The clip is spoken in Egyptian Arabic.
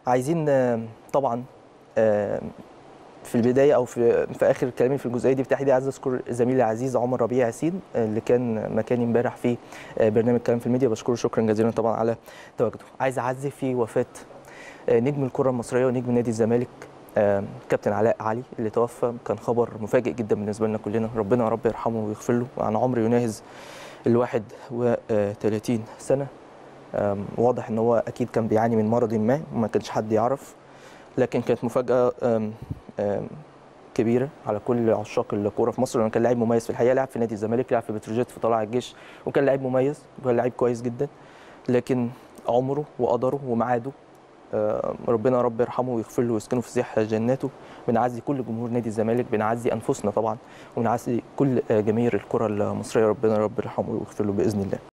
عايزين آه، طبعا آه، في البدايه او في في اخر كلامي في الجزئيه دي بالتحديد عايز اذكر زميلي العزيز عمر ربيع ياسين آه، اللي كان مكاني امبارح في آه، برنامج كلام في الميديا بشكره شكرا جزيلا طبعا على تواجده عايز اعزي في وفاه آه، نجم الكره المصريه ونجم نادي الزمالك آه، كابتن علاء علي اللي توفى كان خبر مفاجئ جدا بالنسبه لنا كلنا ربنا يا رب يرحمه ويغفر له عن عمر يناهز الواحد وثلاثين سنه آم، واضح ان هو اكيد كان بيعاني من مرض ما وما كانش حد يعرف لكن كانت مفاجاه آم، آم، كبيره على كل عشاق الكوره في مصر لانه كان لاعب مميز في الحقيقه لعب في نادي الزمالك لعب في بتروجيت في طلائع الجيش وكان لاعب مميز وكان لاعب كويس جدا لكن عمره وقدره وميعاده آه، ربنا يا رب يرحمه ويغفر له ويسكنه في سيح جناته بنعزي كل جمهور نادي الزمالك بنعزي انفسنا طبعا ونعزي كل آه، جماهير الكره المصريه ربنا يا رب يرحمه ويغفر له باذن الله